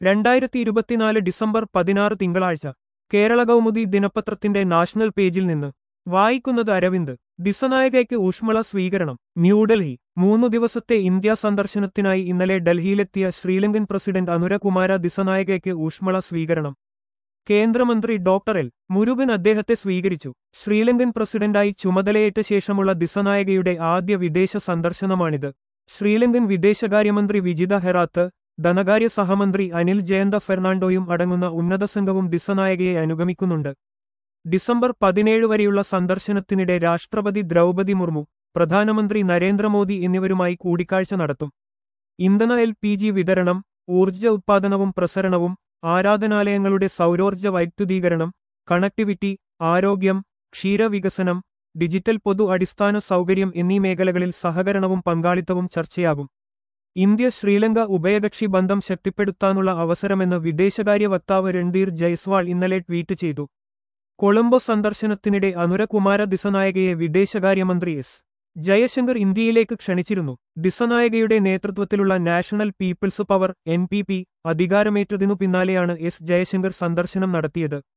രണ്ടായിരത്തി ഇരുപത്തിനാല് ഡിസംബർ പതിനാറ് തിങ്കളാഴ്ച കേരള കൗമുദി ദിനപത്രത്തിന്റെ നാഷണൽ പേജിൽ നിന്ന് വായിക്കുന്നത് അരവിന്ദ് ദിസനായകയ്ക്ക് ഊഷ്മള സ്വീകരണം ന്യൂഡൽഹി മൂന്നു ദിവസത്തെ ഇന്ത്യ സന്ദർശനത്തിനായി ഇന്നലെ ഡൽഹിയിലെത്തിയ ശ്രീലങ്കൻ പ്രസിഡന്റ് അനുരകുമാര ദിസനായകയ്ക്ക് ഊഷ്മള സ്വീകരണം കേന്ദ്രമന്ത്രി ഡോക്ടർ എൽ മുരുകൻ അദ്ദേഹത്തെ സ്വീകരിച്ചു ശ്രീലങ്കൻ പ്രസിഡന്റായി ചുമതലയേറ്റ ശേഷമുള്ള ദിസനായകയുടെ ആദ്യ വിദേശ സന്ദർശനമാണിത് ശ്രീലങ്കൻ വിദേശകാര്യമന്ത്രി വിജിത ഹെറാത്ത് ധനകാര്യ സഹമന്ത്രി അനിൽ ജയന്ത ഫെർണാണ്ടോയും അടങ്ങുന്ന ഉന്നത സംഘവും ദിസനായകയെ അനുഗമിക്കുന്നുണ്ട് ഡിസംബർ പതിനേഴ് വരെയുള്ള സന്ദർശനത്തിനിടെ രാഷ്ട്രപതി ദ്രൗപതി മുർമു പ്രധാനമന്ത്രി നരേന്ദ്രമോദി എന്നിവരുമായി കൂടിക്കാഴ്ച നടത്തും ഇന്ധന എൽ പി ജി വിതരണം ഊർജ്ജ ഉത്പാദനവും പ്രസരണവും ആരാധനാലയങ്ങളുടെ സൗരോർജ്ജ വൈദ്യുതീകരണം കണക്ടിവിറ്റി ആരോഗ്യം ക്ഷീരവികസനം ഡിജിറ്റൽ പൊതു അടിസ്ഥാന സൗകര്യം എന്നീ മേഖലകളിൽ സഹകരണവും പങ്കാളിത്തവും ചർച്ചയാകും ഇന്ത്യ ശ്രീലങ്ക ഉഭയകക്ഷി ബന്ധം ശക്തിപ്പെടുത്താനുള്ള അവസരമെന്ന് വിദേശകാര്യ വക്താവ് രൺധീർ ജയ്സ്വാൾ ഇന്നലെ ട്വീറ്റ് ചെയ്തു കൊളംബോ സന്ദർശനത്തിനിടെ അനുരകുമാര ദിസനായകയെ വിദേശകാര്യമന്ത്രി എസ് ജയശങ്കർ ഇന്ത്യയിലേക്ക് ക്ഷണിച്ചിരുന്നു ദിസനായകയുടെ നേതൃത്വത്തിലുള്ള national people's power N P P അധികാരമേറ്റതിനു പിന്നാലെയാണ് എസ് ജയശങ്കർ സന്ദർശനം നടത്തിയത്